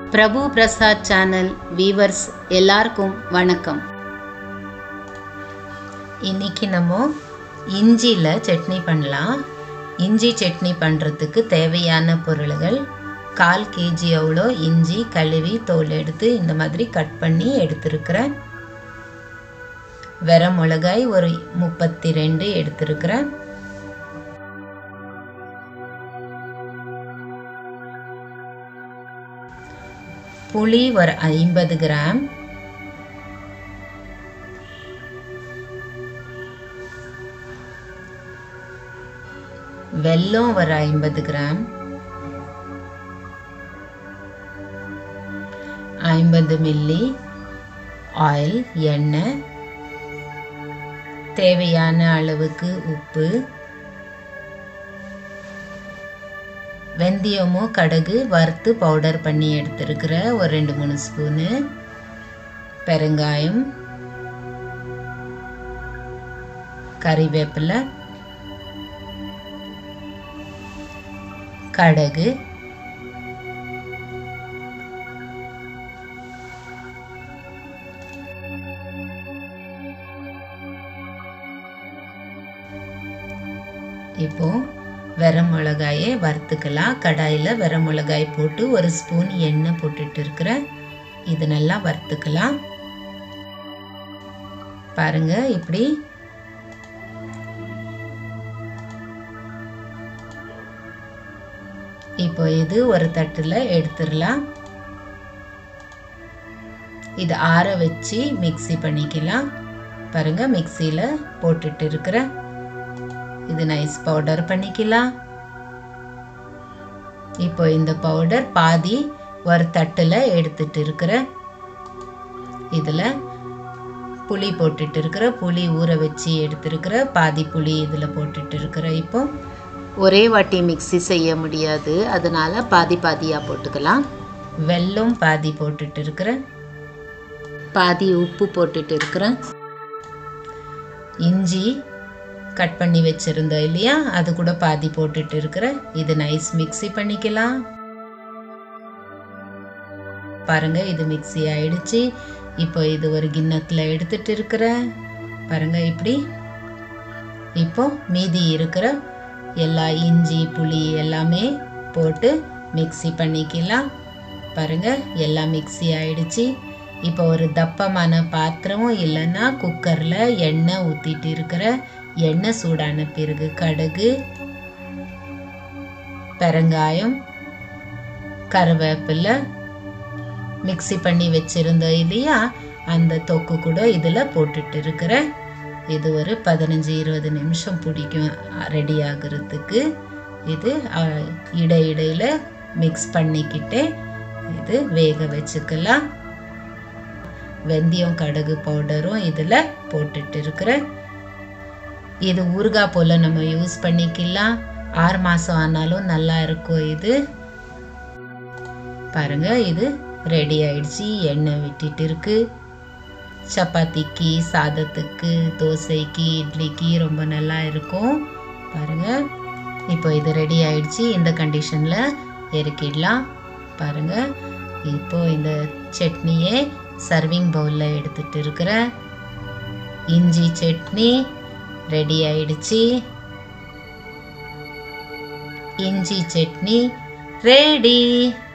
பிரபு Prasad channel viewers எல்லாருக்கும் வணக்கம் இன்னைக்கு நம்ம இஞ்சியில் சட்னி பண்ணலாம் இஞ்சி சட்னி பண்ணுறதுக்கு தேவையான பொருள்கள் கால் கேஜி எவ்வளோ இஞ்சி கழுவி தோல் எடுத்து இந்த மாதிரி கட் பண்ணி எடுத்திருக்கிறேன் வெர மிளகாய் ஒரு முப்பத்தி ரெண்டு எடுத்திருக்கிறேன் புளி ஒரு ஐம்பது கிராம் வெல்லம் ஒரு ஐம்பது கிராம் ஐம்பது மில்லி ஆயில் எண்ணெய் தேவையான அளவுக்கு உப்பு வெந்தயமும் கடுகு வறுத்து பவுடர் பண்ணி எடுத்துருக்கிற ஒரு ரெண்டு மூணு ஸ்பூனு பெருங்காயம் கறிவேப்பிலை கடுகு இப்போ வெர மிளகாயை வறுத்துக்கலாம் கடாயில் வெர மிளகாய் போட்டு ஒரு ஸ்பூன் எண்ணெய் போட்டுட்டு இருக்கிறேன் இது நல்லா வறுத்துக்கலாம் பாருங்க இப்படி இப்போ இது ஒரு தட்டில் எடுத்துடலாம் இது ஆற வச்சு மிக்சி பண்ணிக்கலாம் பாருங்க மிக்சியில் போட்டுட்டு இருக்கிறேன் இது நைஸ் பவுடர் பண்ணிக்கலாம் இப்போ இந்த பவுடர் பாதி ஒரு தட்டில் எடுத்துட்டு இருக்கிறேன் இதில் புளி போட்டுட்டு இருக்கிற புளி ஊற வச்சு எடுத்துருக்கிற பாதி புளி இதில் போட்டுட்டு இருக்கிற இப்போ ஒரே வாட்டி மிக்சி செய்ய முடியாது அதனால பாதி பாதியாக போட்டுக்கலாம் வெல்லம் பாதி போட்டுட்டு இருக்கிறேன் பாதி உப்பு போட்டுட்டு இருக்கிறேன் இஞ்சி கட் பண்ணி வச்சுருந்தோம் இல்லையா அது கூட பாதி போட்டுட்டு இருக்கிறேன் இது நைஸ் மிக்சி பண்ணிக்கலாம் பாருங்க இது மிக்சி ஆயிடுச்சு இப்போ இது ஒரு கிண்ணத்தில் எடுத்துட்டு இருக்கிறேன் பாருங்க இப்படி இப்போ மீதி இருக்கிற எல்லா இஞ்சி புளி எல்லாமே போட்டு மிக்சி பண்ணிக்கலாம் பாருங்க எல்லாம் மிக்சி ஆயிடுச்சு இப்போ ஒரு தப்பமான பாத்திரமும் இல்லைன்னா குக்கரில் எண்ணெய் ஊற்றிட்டு இருக்கிற எண்ணெய் சூடான பிறகு கடுகு பெருங்காயம் கருவேப்பிலை மிக்சி பண்ணி வச்சிருந்தோம் இல்லையா அந்த தொக்கு கூட இதில் போட்டுட்டு இருக்கிறேன் இது ஒரு பதினஞ்சு இருபது நிமிஷம் பிடிக்கும் ரெடி ஆகுறதுக்கு இது இடை இடையில மிக்ஸ் பண்ணிக்கிட்டே இது வேக வச்சுக்கலாம் வெந்தயம் கடுகு பவுடரும் இதில் போட்டுட்டு இருக்கிறேன் இது ஊறுகாய் போல் நம்ம யூஸ் பண்ணிக்கலாம் ஆறு மாதம் ஆனாலும் நல்லா இருக்கும் இது பாருங்க இது ரெடி ஆயிடுச்சு எண்ணெய் விட்டுட்டு இருக்கு சப்பாத்திக்கு சாதத்துக்கு தோசைக்கு இட்லிக்கு ரொம்ப நல்லா இருக்கும் பாருங்க இப்போ இது ரெடி ஆயிடுச்சு இந்த கண்டிஷனில் இறக்கிடலாம் பாருங்க இப்போ இந்த சட்னியை சர்விங் பவுலில் எடுத்துட்டு இருக்கிறேன் இஞ்சி சட்னி ரெடி ஆயிடுச்சு இஞ்சி சட்னி ரெடி